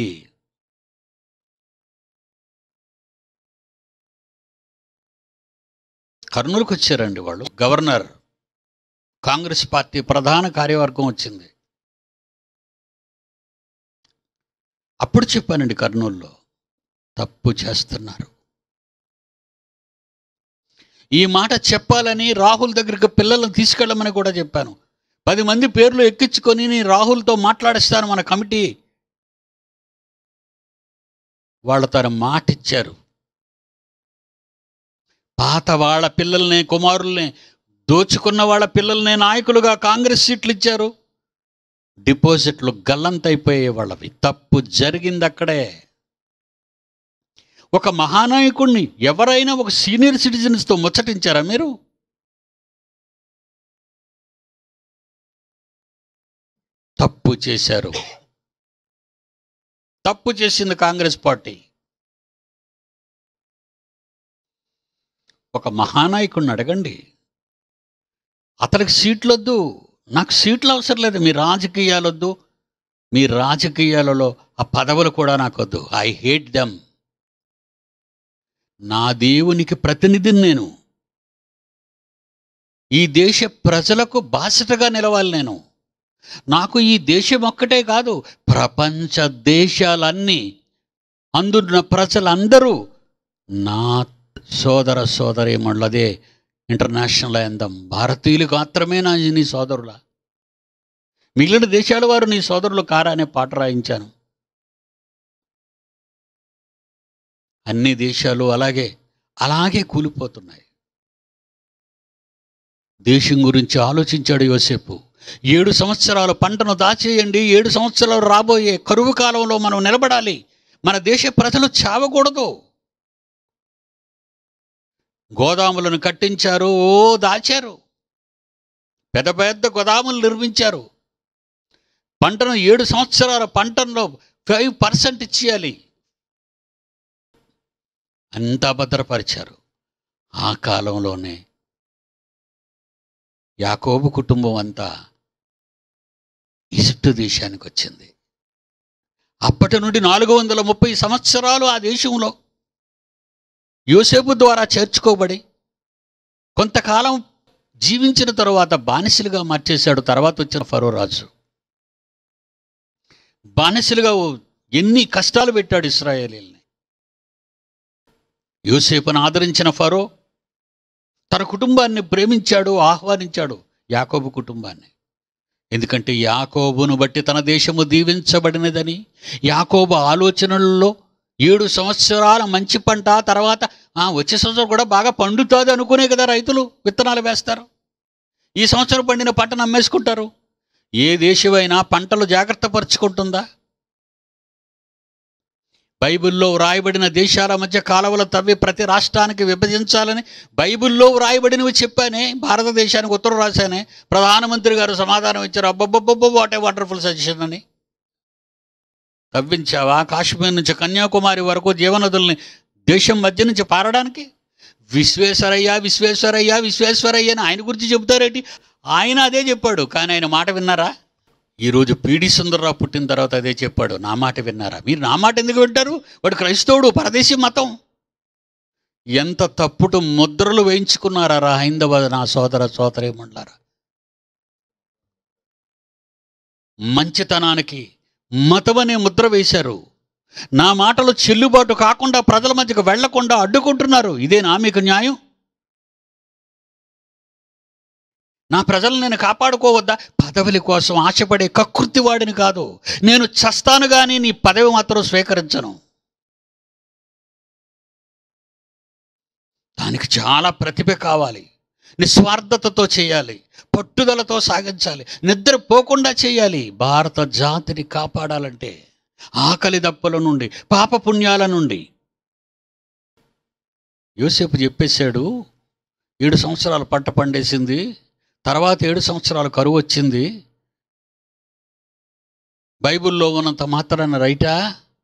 కర్నూలుకు వచ్చారండి వాళ్ళు గవర్నర్ కాంగ్రెస్ పార్టీ ప్రధాన కార్యవర్గం వచ్చింది అప్పుడు చెప్పానండి కర్నూలులో తప్పు చేస్తున్నారు ఈ మాట చెప్పాలని రాహుల్ దగ్గరికి పిల్లలను తీసుకెళ్ళమని కూడా చెప్పాను పది మంది పేర్లు ఎక్కించుకొని నేను రాహుల్తో మాట్లాడిస్తాను మన కమిటీ వాళ్ళ తన మాట ఇచ్చారు పాత వాళ్ళ పిల్లల్ని కుమారుల్ని దోచుకున్న వాళ్ళ పిల్లల్ని నాయకులుగా కాంగ్రెస్ సీట్లు ఇచ్చారు డిపాజిట్లు గల్లంతైపోయే వాళ్ళవి తప్పు జరిగింది అక్కడే ఒక మహానాయకుడిని ఎవరైనా ఒక సీనియర్ సిటిజన్స్తో ముచ్చటించారా మీరు తప్పు చేశారు తప్పు చేసింది కాంగ్రెస్ పార్టీ ఒక మహానాయకుడిని అడగండి అతనికి సీట్లు వద్దు నాకు సీట్లు అవసరం లేదు మీ రాజకీయాలొద్దు మీ రాజకీయాలలో ఆ పదవులు కూడా నాకు వద్దు ఐ హేట్ దెమ్ నా దేవునికి ప్రతినిధిని నేను ఈ దేశ ప్రజలకు బాసటగా నిలవాలి నేను నాకు ఈ దేశం ఒక్కటే కాదు ప్రపంచ దేశాలన్నీ అందున్న ప్రజలందరూ నా సోదర సోదరీమణులదే ఇంటర్నేషనల్ అందం భారతీయులకు మాత్రమే నా నీ సోదరుల మిగిలిన దేశాల వారు నీ సోదరులు కారా అనే పాట రాయించాను అన్ని దేశాలు అలాగే అలాగే కూలిపోతున్నాయి దేశం గురించి ఆలోచించాడు యోసేపు ఏడు సంవత్సరాల పంటను దాచేయండి ఏడు సంవత్సరాలు రాబోయే కరువు కాలంలో మనం నిలబడాలి మన దేశ ప్రజలు చావకూడదు గోదాములను కట్టించారు ఓ దాచారు పెద్ద పెద్ద గోదాములు నిర్మించారు పంటను ఏడు సంవత్సరాల పంటల్లో ఫైవ్ పర్సెంట్ ఇచ్చేయాలి అంతా భద్రపరిచారు ఆ కాలంలోనే యాకోబు కుటుంబం అంతా ఈజిప్టు దేశానికి వచ్చింది అప్పటి నుండి నాలుగు వందల ముప్పై సంవత్సరాలు ఆ దేశంలో యోసేపు ద్వారా చేర్చుకోబడి కొంతకాలం జీవించిన తరువాత బానిసలుగా మార్చేశాడు తర్వాత వచ్చిన ఫరో రాజు బానిసలుగా ఎన్ని కష్టాలు పెట్టాడు ఇస్రాయేలీల్ని యోసేపును ఆదరించిన ఫరో తన కుటుంబాన్ని ప్రేమించాడు ఆహ్వానించాడు యాకోబు కుటుంబాన్ని ఎందుకంటే యాకోబును బట్టి తన దేశము దీవించబడినదని యాకోబు ఆలోచనల్లో ఏడు సంవత్సరాల మంచి పంట తర్వాత ఆ, వచ్చే సంవత్సరం కూడా బాగా పండుతుంది అనుకునే కదా రైతులు విత్తనాలు వేస్తారు ఈ సంవత్సరం పండిన పంటను అమ్మేసుకుంటారు ఏ దేశమైనా పంటలు జాగ్రత్త పరుచుకుంటుందా బైబిల్లో వ్రాయబడిన దేశాల మధ్య కాలువలు తవ్వి ప్రతి రాష్ట్రానికి విభజించాలని బైబిల్లో వ్రాయబడినవి చెప్పానే భారతదేశానికి ఉత్తరం రాశానే ప్రధానమంత్రి గారు సమాధానం ఇచ్చారు అబ్బబ్బబ్బబ్బో వాట్ ఏ వండర్ఫుల్ సజెషన్ అని తవ్వించావా కాశ్మీర్ నుంచి కన్యాకుమారి వరకు జీవనదుల్ని దేశం మధ్య నుంచి పారడానికి విశ్వేశ్వరయ్య విశ్వేశ్వరయ్య విశ్వేశ్వరయ్య అని ఆయన గురించి చెబుతారేంటి ఆయన అదే చెప్పాడు కానీ ఆయన మాట విన్నారా ఈరోజు పీడి సుందరరావు పుట్టిన తర్వాత అదే చెప్పాడు నా మాట విన్నారా మీరు నా మాట ఎందుకు వింటారు వాడు క్రైస్తవుడు పరదేశీ మతం ఎంత తప్పుడు ముద్రలు వేయించుకున్నారా రా హైందవ నా సోదర సోదరేమంటారా మంచితనానికి మతం అనే ముద్ర వేశారు నా మాటలు చెల్లుబాటు కాకుండా ప్రజల మధ్యకు వెళ్లకుండా అడ్డుకుంటున్నారు ఇదేనా మీకు న్యాయం నా ప్రజలు నేను కాపాడుకోవద్దా పదవుల కోసం ఆశపడే కకృతి వాడిని కాదు నేను చస్తాను కానీ నీ పదవి మాత్రం స్వీకరించను దానికి చాలా ప్రతిభ కావాలి నిస్వార్థతతో చేయాలి పట్టుదలతో సాగించాలి నిద్ర పోకుండా చేయాలి భారత జాతిని కాపాడాలంటే ఆకలి దప్పుల నుండి పాపపుణ్యాల నుండి యోసేపు చెప్పేశాడు ఏడు సంవత్సరాలు పంట పండేసింది తర్వాత ఏడు సంవత్సరాలు కరువు వచ్చింది బైబిల్లో ఉన్నంత మాత్రాన రైటా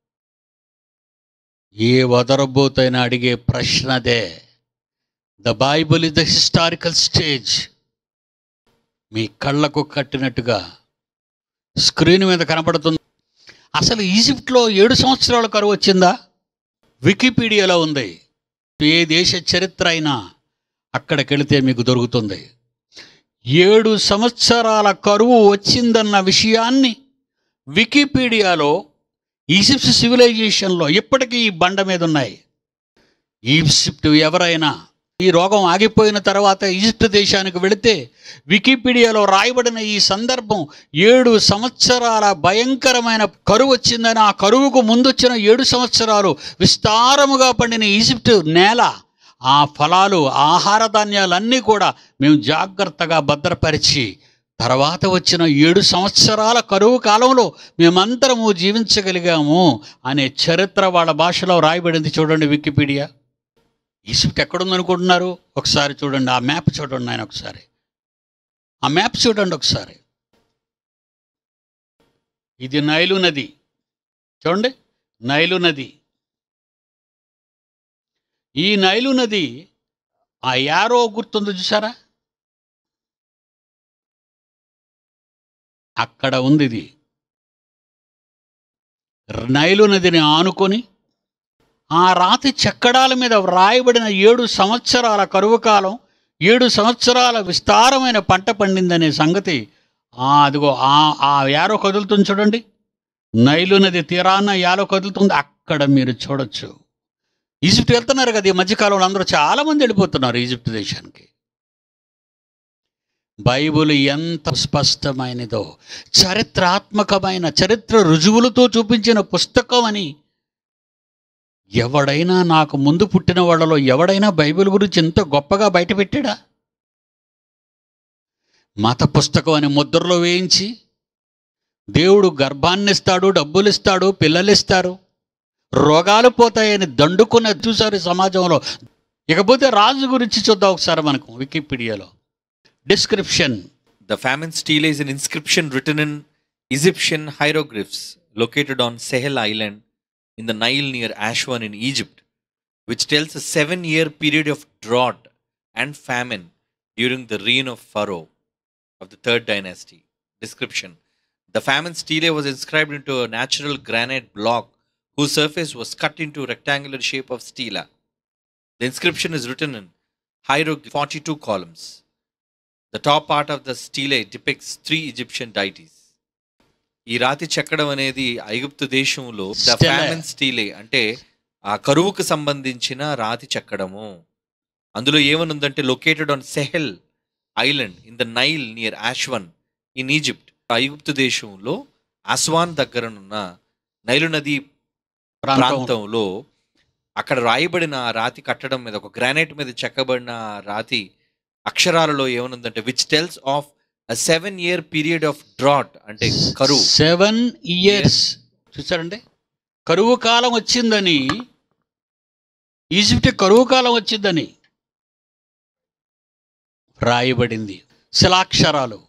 ఏ వదరబోతైనా అడిగే ప్రశ్నదే the Bible is the historical stage మీ కళ్ళకు కట్టినట్టుగా స్క్రీన్ మీద కనపడుతుంది అసలు ఈజిప్ట్లో ఏడు సంవత్సరాల కరువు వచ్చిందా వికీపీడియాలో ఉంది ఏ దేశ చరిత్ర అయినా అక్కడికి వెళితే మీకు దొరుకుతుంది ఏడు సంవత్సరాల కరువు వచ్చిందన్న విషయాన్ని వికీపీడియాలో ఈజిప్ట్ సివిలైజేషన్లో ఇప్పటికీ ఈ బండ మీద ఉన్నాయి ఈజిప్ట్ ఎవరైనా ఈ రోగం ఆగిపోయిన తర్వాత ఈజిప్ట్ దేశానికి వెళితే వికీపీడియాలో రాయబడిన ఈ సందర్భం ఏడు సంవత్సరాల భయంకరమైన కరువు వచ్చిందని ఆ కరువుకు ముందొచ్చిన ఏడు సంవత్సరాలు విస్తారముగా పండిన ఈజిప్ట్ నేల ఆ ఫలాలు ఆహార ధాన్యాలన్నీ కూడా మేము జాగ్రత్తగా భద్రపరిచి తర్వాత వచ్చిన ఏడు సంవత్సరాల కరువు కాలంలో మేమంతరము జీవించగలిగాము అనే చరిత్ర వాళ్ళ భాషలో రాయబడింది చూడండి వికీపీడియా ఈజిప్ట్ ఎక్కడుందనుకుంటున్నారు ఒకసారి చూడండి ఆ మ్యాప్ చూడండి ఆయన ఒకసారి ఆ మ్యాప్ చూడండి ఒకసారి ఇది నైలు నది చూడండి నైలు నది ఈ నైలు నది ఆ యారో గుర్తుందో చూసారా అక్కడ ఉంది ఇది నైలు నదిని ఆనుకొని ఆ రాతి చెక్కడాల మీద వ్రాయబడిన ఏడు సంవత్సరాల కరువు కాలం ఏడు సంవత్సరాల విస్తారమైన పంట పండిందనే సంగతి ఆ అదిగో ఆ ఆ యారో కదులుతుంది చూడండి నైలు నది తీరాన యారో కదులుతుంది అక్కడ మీరు చూడొచ్చు ఈజిప్ట్ వెళ్తున్నారు కదా ఈ మధ్యకాలంలో అందరూ చాలామంది వెళ్ళిపోతున్నారు ఈజిప్ట్ దేశానికి బైబుల్ ఎంత స్పష్టమైనదో చరిత్రాత్మకమైన చరిత్ర రుజువులతో చూపించిన పుస్తకం అని ఎవడైనా నాకు ముందు పుట్టిన వాళ్ళలో ఎవడైనా బైబిల్ గురించి ఎంత గొప్పగా బయటపెట్టాడా మత పుస్తకం అని ముద్రలో వేయించి దేవుడు గర్భాన్ని ఇస్తాడు డబ్బులు ఇస్తాడు పిల్లలు ఇస్తారు రోగాలు పోతాయని దండుకున్న చూసారు ఈ సమాజంలో ఇకపోతే రాజు గురించి చూద్దాం ఒకసారి మనకు వికీపీడియాలో description The famine stele is an inscription written in Egyptian hieroglyphs located on Sahel Island in the Nile near Aswan in Egypt, which tells a seven year period of drought and famine during the reign of Pharaoh of the third dynasty. Description The famine stele was inscribed into a natural granite block whose surface was cut into rectangular shape of stela. The inscription is written in hieroglyph 42 columns. The top part of the stele depicts three Egyptian deities. ఈ రాతి చెక్కడం అనేది ఐగుప్తు దేశంలో the Stele. Famine స్టీలే అంటే ఆ కరువుకు సంబంధించిన రాతి చెక్కడము అందులో ఏమనుందంటే located on Sehel island in the Nile near Aswan in Egypt ఐగుప్తు దేశంలో అస్వాన్ దగ్గరనున్న నైలు నది ప్రాంతం ప్రాంతంలో అక్కడ రాయబడిన ఆ రాతి కట్టడం మీద ఒక గ్రానైట్ మీద చెక్కబడిన ఆ రాతి అక్షరాలలో ఏమనుందంటే which tells of a seven year period of drought అంటే కరువు సెవెన్ ఇయర్స్ చూసారండి కరువు కాలం వచ్చిందని ఈజిప్ట్ కరువు కాలం వచ్చిందని రాయబడింది శిలాక్షరాలు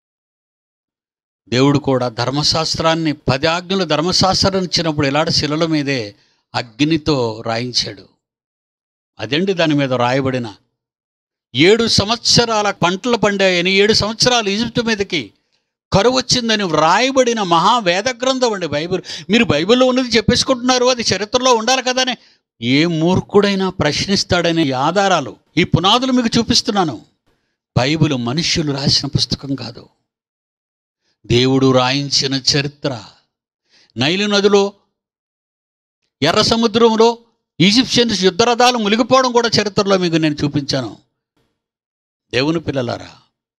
దేవుడు కూడా ధర్మశాస్త్రాన్ని పది ఆజ్ఞలు ధర్మశాస్త్రం ఇచ్చినప్పుడు ఇలాంటి శిలల మీదే అగ్నితో రాయించాడు అదండి దాని మీద రాయబడిన ఏడు సంవత్సరాల పంటలు పండాయని ఏడు సంవత్సరాలు ఈజిప్ట్ మీదకి కరువు వచ్చిందని వ్రాయబడిన మహా వేద గ్రంథం అండి బైబిల్ మీరు బైబిల్లో ఉన్నది చెప్పేసుకుంటున్నారు అది చరిత్రలో ఉండాలి కదానే ఏ మూర్ఖుడైనా ప్రశ్నిస్తాడనే ఈ ఆధారాలు ఈ పునాదులు మీకు చూపిస్తున్నాను బైబిల్ మనుష్యులు రాసిన పుస్తకం కాదు దేవుడు రాయించిన చరిత్ర నైలు నదిలో ఎర్ర సముద్రంలో ఈజిప్షియన్స్ యుద్ధరథాలు మునిగిపోవడం కూడా చరిత్రలో మీకు నేను చూపించాను దేవుని పిల్లలారా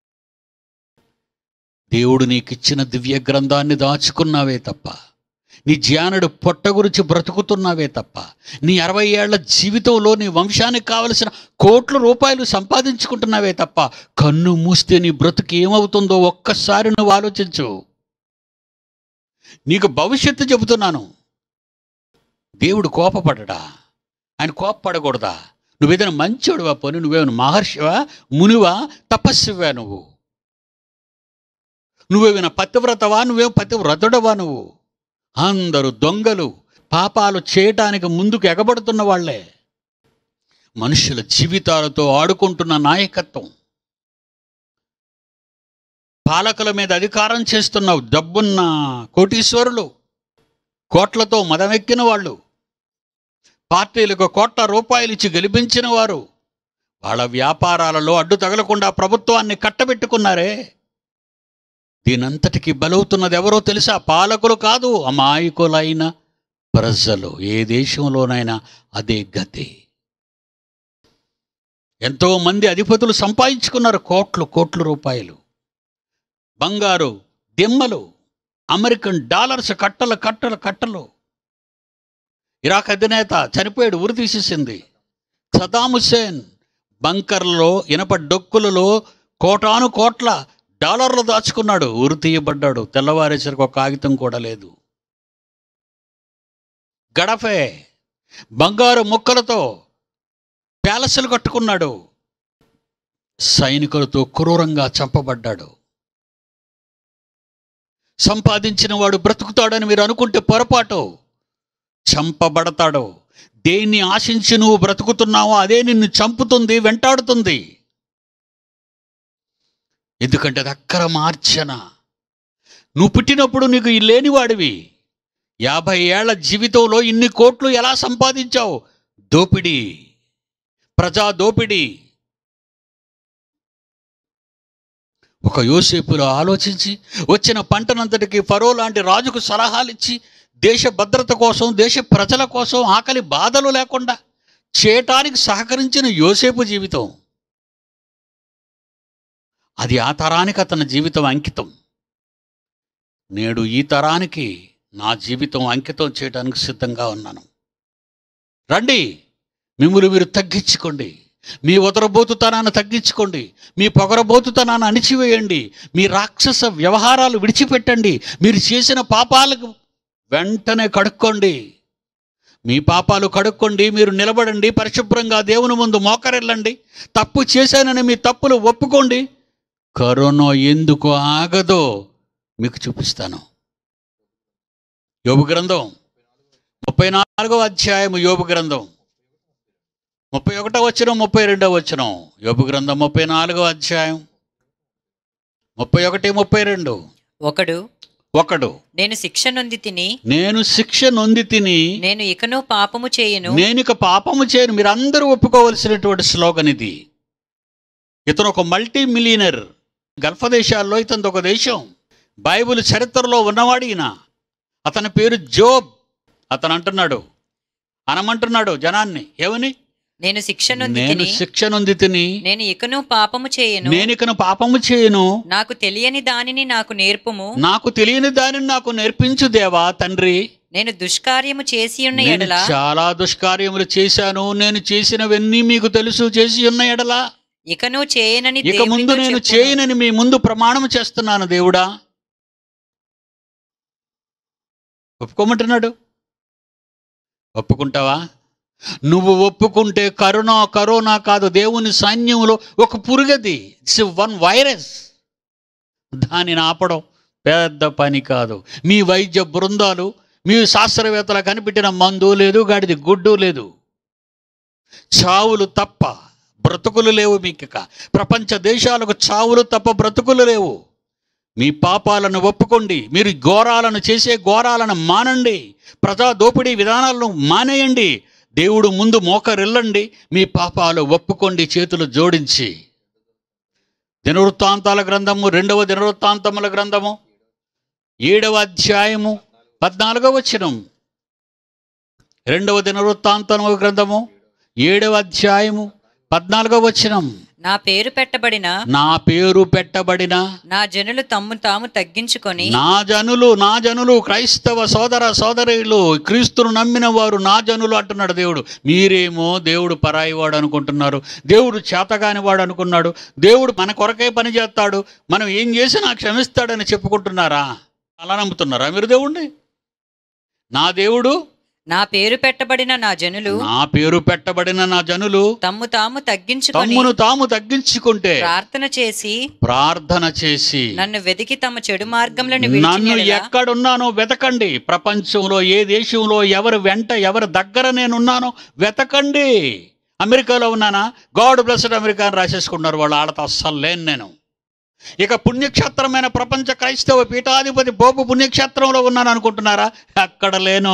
దేవుడు నీకిచ్చిన దివ్య గ్రంథాన్ని దాచుకున్నావే తప్ప నీ జ్ఞానుడు పొట్ట గురించి బ్రతుకుతున్నావే తప్ప నీ అరవై ఏళ్ల జీవితంలో నీ వంశానికి కావలసిన కోట్ల రూపాయలు సంపాదించుకుంటున్నావే తప్ప కన్ను మూస్తే నీ బ్రతుకు ఏమవుతుందో ఒక్కసారి నువ్వు ఆలోచించు నీకు భవిష్యత్తు చెబుతున్నాను దేవుడు కోపపడడా ఆయన కోపపడకూడదా నువ్వేదైనా మంచోడువా పోనీ నువ్వేమైనా మహర్షివా మునివా తపస్సువా నువ్వు నువ్వేమైనా పతివ్రతవా నువ్వేం పతివ్రతుడవా నువ్వు అందరూ దొంగలు పాపాలు చేయటానికి ముందుకు ఎగబడుతున్న వాళ్ళే మనుషుల జీవితాలతో ఆడుకుంటున్న నాయకత్వం పాలకుల మీద అధికారం చేస్తున్న డబ్బున్న కోటీశ్వరులు కోట్లతో మదమెక్కిన వాళ్ళు పార్టీలకు కోట్ల రూపాయలు ఇచ్చి గెలిపించిన వారు వాళ్ళ వ్యాపారాలలో అడ్డు తగలకుండా ప్రభుత్వాన్ని కట్టబెట్టుకున్నారే దీనంతటికి బలవుతున్నది ఎవరో తెలుసా పాలకులు కాదు అమాయకులైన ప్రజలు ఏ దేశంలోనైనా అదే గతి ఎంతో మంది అధిపతులు సంపాదించుకున్నారు కోట్లు కోట్ల రూపాయలు బంగారు దిమ్మలు అమెరికన్ డాలర్స్ కట్టలు కట్టలు కట్టలు ఇరాక్ అధినేత చనిపోయాడు ఉరి తీసేసింది సదాం హుస్సేన్ బంకర్లలో ఇనప డొక్కులలో కోటాను కోట్ల డాలర్లు దాచుకున్నాడు ఊరు తీయబడ్డాడు తెల్లవారేసరికి ఒక కాగితం కూడా లేదు గడఫే బంగారు ముక్కలతో ప్యాలెస్లు కట్టుకున్నాడు సైనికులతో క్రూరంగా చంపబడ్డాడు సంపాదించిన వాడు బ్రతుకుతాడని మీరు అనుకుంటే పొరపాటు చంపబడతాడు దేన్ని ఆశించి నువ్వు బ్రతుకుతున్నావో అదే నిన్ను చంపుతుంది వెంటాడుతుంది ఎందుకంటే అది అక్కర మార్చన నువ్వు పుట్టినప్పుడు నీకు ఈ లేనివాడివి యాభై ఏళ్ల జీవితంలో ఇన్ని కోట్లు ఎలా సంపాదించావు దోపిడీ ప్రజా దోపిడీ ఒక యోసేపులో ఆలోచించి వచ్చిన పంటనంతటికి ఫరో లాంటి రాజుకు సలహాలు ఇచ్చి దేశ భద్రత కోసం దేశ ప్రజల కోసం ఆకలి బాధలు లేకుండా చేయటానికి సహకరించిన యోసేపు జీవితం అది ఆ తరానికి అతని జీవితం అంకితం నేడు ఈ తరానికి నా జీవితం అంకితం చేయడానికి సిద్ధంగా ఉన్నాను రండి మిమ్మల్ని మీరు తగ్గించుకోండి మీ ఉదరబోతుతనాన్ని తగ్గించుకోండి మీ పొగరబోతుతనాన్ని అణిచివేయండి మీ రాక్షస వ్యవహారాలు విడిచిపెట్టండి మీరు చేసిన పాపాలకు వెంటనే కడుక్కోండి మీ పాపాలు కడుక్కోండి మీరు నిలబడండి పరిశుభ్రంగా దేవుని ముందు మోకరెళ్ళండి తప్పు చేశానని మీ తప్పులు ఒప్పుకోండి కరోనా ఎందుకు ఆగదో మీకు చూపిస్తాను యోబు గ్రంథం ముప్పై నాలుగో అధ్యాయం యోబు గ్రంథం ముప్పై ఒకటో వచ్చిన ముప్పై రెండో వచ్చిన యోబు గ్రంథం ముప్పై నాలుగో అధ్యాయం ముప్పై ఒకటి ముప్పై రెండు ఒకడు ఒకడు నేను శిక్ష నొంది తిని నేను శిక్ష నొంది తిని నేను ఇకను పాపము చేయను నేను ఇక పాపము చేయను మీరందరూ ఒప్పుకోవలసినటువంటి స్లోగన్ ఇది ఇతను ఒక మల్టీ మిలియనర్ గల్ఫ్ దేశాల్లో ఇతను ఒక దేశం బైబిల్ చరిత్రలో ఉన్నవాడు ఈయన అతని పేరు జోబ్ అతను అంటున్నాడు అనమంటున్నాడు జనాన్ని ఏమని నేను శిక్ష నొంది నేను తిని శిక్ష నొంది తిని నేను ఇకను పాపము చేయను నేను ఇకను పాపము చేయను నాకు తెలియని దానిని నాకు నేర్పుము నాకు తెలియని దానిని నాకు నేర్పించు దేవా తండ్రి నేను దుష్కార్యము చేసి ఉన్న నేను ఎడల చాలా దుష్కార్యములు చేశాను నేను చేసినవన్నీ మీకు తెలుసు చేసి ఉన్న ఎడల ఇకను చేయనని ఇక ముందు దేవునితో నేను చెప్పును. చేయనని మీ ముందు ప్రమాణం చేస్తున్నాను దేవుడా ఒప్పుకోమంటున్నాడు ఒప్పుకుంటావా నువ్వు ఒప్పుకుంటే కరోనా కరోనా కాదు దేవుని సైన్యంలో ఒక పురుగది ఇట్స్ వన్ వైరస్ దానిని ఆపడం పెద్ద పని కాదు మీ వైద్య బృందాలు మీ శాస్త్రవేత్తలు కనిపెట్టిన మందు లేదు గాడిది గుడ్డు లేదు చావులు తప్ప బ్రతుకులు లేవు మీకిక ప్రపంచ దేశాలకు చావులు తప్ప బ్రతుకులు లేవు మీ పాపాలను ఒప్పుకోండి మీరు ఘోరాలను చేసే ఘోరాలను మానండి ప్రజా దోపిడీ విధానాలను మానేయండి దేవుడు ముందు మోకరిల్లండి మీ పాపాలు ఒప్పుకోండి చేతులు జోడించి దినవృత్తాంతాల గ్రంథము రెండవ దినవృత్తాంతముల గ్రంథము ఏడవ అధ్యాయము పద్నాలుగవ వచనం రెండవ దినవృత్తాంతముల గ్రంథము ఏడవ అధ్యాయము పద్నాలుగవ వచనం నా పేరు పెట్టబడిన నా పేరు పెట్టబడిన నా జనులు తమ్ము తాము తగ్గించుకొని నా జనులు నా జనులు క్రైస్తవ సోదర సోదరులు క్రీస్తును నమ్మిన వారు నా జనులు అంటున్నాడు దేవుడు మీరేమో దేవుడు పరాయి వాడు అనుకుంటున్నారు దేవుడు చేతగాని వాడు అనుకున్నాడు దేవుడు మన కొరకే పని చేస్తాడు మనం ఏం చేసినా క్షమిస్తాడని చెప్పుకుంటున్నారా అలా నమ్ముతున్నారా మీరు దేవుణ్ణి నా దేవుడు నా పేరు పెట్టబడిన నా జనులు నా పేరు పెట్టబడిన నా జనులు తమ్ము తాము తగ్గించుకొని తమ్మును తాము తగ్గించుకుంటే ప్రార్థన చేసి ప్రార్థన చేసి నన్ను వెతికి తమ చెడు మార్గంలను నన్ను విడిచిన యెడల ఎక్కడున్నానో వెతకండి ప్రపంచంలో ఏ దేశంలో ఎవరు వెంట ఎవరి దగ్గర నేనున్నానో వెతకండి అమెరికాలో ఉన్నానా గాడ్ బ్లెస్డ్ అమెరికా అని రాసేసుకున్నారు వాళ్ళు ఆడతా అస్సలు లేను నేను ఇక పుణ్యక్షేత్రమైన ప్రపంచ క్రైస్తవ పీఠాధిపతి పోపు పుణ్యక్షేత్రంలో ఉన్నాను అనుకుంటున్నారా అక్కడ లేను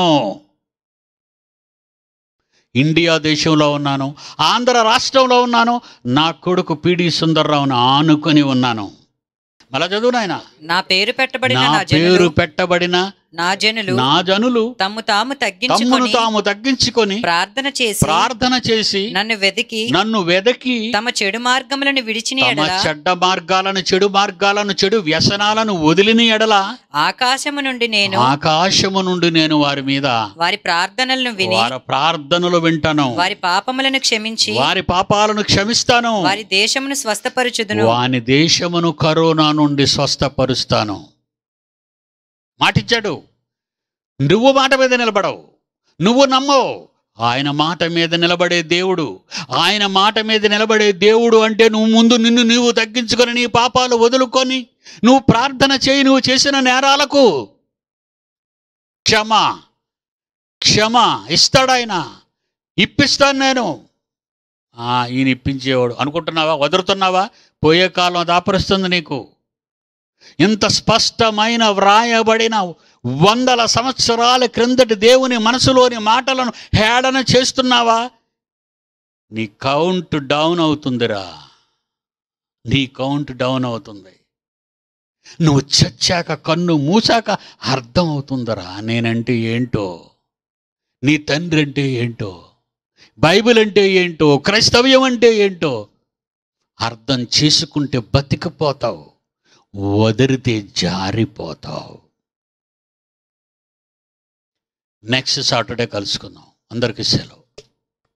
ఇండియా దేశంలో ఉన్నాను ఆంధ్ర రాష్ట్రంలో ఉన్నాను నా కొడుకు పిడి సుందర్రావును ఆనుకొని ఉన్నాను మళ్ళా చదువు నాయన నా పేరు పెట్టబడిన నా నా పేరు జనులు పెట్టబడిన నా జనులు నా జనులు తమ్ము తాము తమ్మును తగ్గించుకొని తాము తగ్గించుకొని ప్రార్థన చేసి ప్రార్థన చేసి నన్ను వెతికి నన్ను వెదకి తమ చెడు మార్గములను విడిచిన తమ ఎడల చెడ్డ మార్గాలను చెడు మార్గాలను చెడు వ్యసనాలను వదిలిన ఎడల ఆకాశము నుండి నేను ఆకాశము నుండి నేను వారి మీద వారి ప్రార్థనలను విని వారి ప్రార్థనలు వింటాను వారి పాపములను క్షమించి వారి పాపాలను క్షమిస్తాను వారి దేశమును స్వస్థపరచుదును వాని దేశమును కరోనా నుండి స్వస్థపరుస్తాను మాటిచ్చాడు నువ్వు మాట మీద నిలబడవు నువ్వు నమ్మవు ఆయన మాట మీద నిలబడే దేవుడు ఆయన మాట మీద నిలబడే దేవుడు అంటే నువ్వు ముందు నిన్ను నీవు తగ్గించుకొని నీ పాపాలు వదులుకొని నువ్వు ప్రార్థన చేయి నువ్వు చేసిన నేరాలకు క్షమ క్షమ ఇస్తాడు ఆయన ఇప్పిస్తాను నేను ఆ, ఈయన ఇప్పించేవాడు అనుకుంటున్నావా వదులుతున్నావా పోయే కాలం దాపరుస్తుంది నీకు ఇంత స్పష్టమైన వ్రాయబడిన వందల సంవత్సరాల క్రిందటి దేవుని మనసులోని మాటలను హేళన చేస్తున్నావా నీ కౌంట్ డౌన్ అవుతుందిరా నీ కౌంట్ డౌన్ అవుతుంది నువ్వు చచ్చాక కన్ను మూసాక అర్థం అవుతుందిరా నేనంటే ఏంటో నీ తండ్రి అంటే ఏంటో బైబిల్ అంటే ఏంటో క్రైస్తవ్యం అంటే ఏంటో అర్థం చేసుకుంటే బతికిపోతావు వదిలితే జారిపోతావు నెక్స్ట్ సాటర్డే కలుసుకుందాం అందరికీ సెలవు